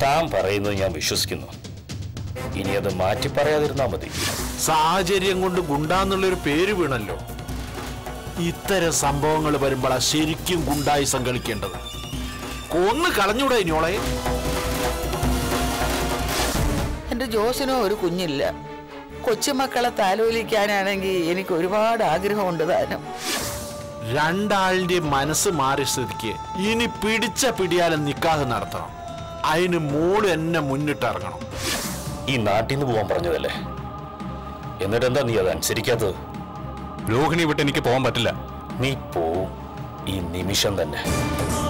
താൻ പറയുന്നത് ഞാൻ വിശ്വസിക്കുന്നു ഇനി അത് മാറ്റി പറയാതിരുന്നാ മതി സാഹചര്യം കൊണ്ട് ഗുണ്ടാന്നുള്ളൊരു പേര് വീണല്ലോ ഇത്തരം സംഭവങ്ങൾ വരുമ്പോഴാ ശരിക്കും ഗുണ്ടായി സംഘടിക്കേണ്ടത് കൊന്ന് കളഞ്ഞൂടെ ഇനിയോളെ എന്റെ ജോസിനോ ഒരു കുഞ്ഞില്ല കൊച്ചുമക്കളെ താലോലിക്കാനാണെങ്കിൽ എനിക്ക് ഒരുപാട് ആഗ്രഹമുണ്ട് താനും രണ്ടാളിന്റെ മനസ്സ് മാറിയ സ്ഥിതിക്ക് ഇനി പിടിച്ച പിടിയാലും നിക്കാഹ് നടത്തണം അതിന് മോള് എന്നെ മുന്നിട്ടിറങ്ങണം ഈ നാട്ടിൽ നിന്ന് പോകാൻ പറഞ്ഞതല്ലേ എന്നിട്ട് എന്താ നീ അത് അനുസരിക്കാത്തത് രോഹിണി വിട്ട് എനിക്ക് പോകാൻ പറ്റില്ല നീ പോവും ഈ നിമിഷം തന്നെ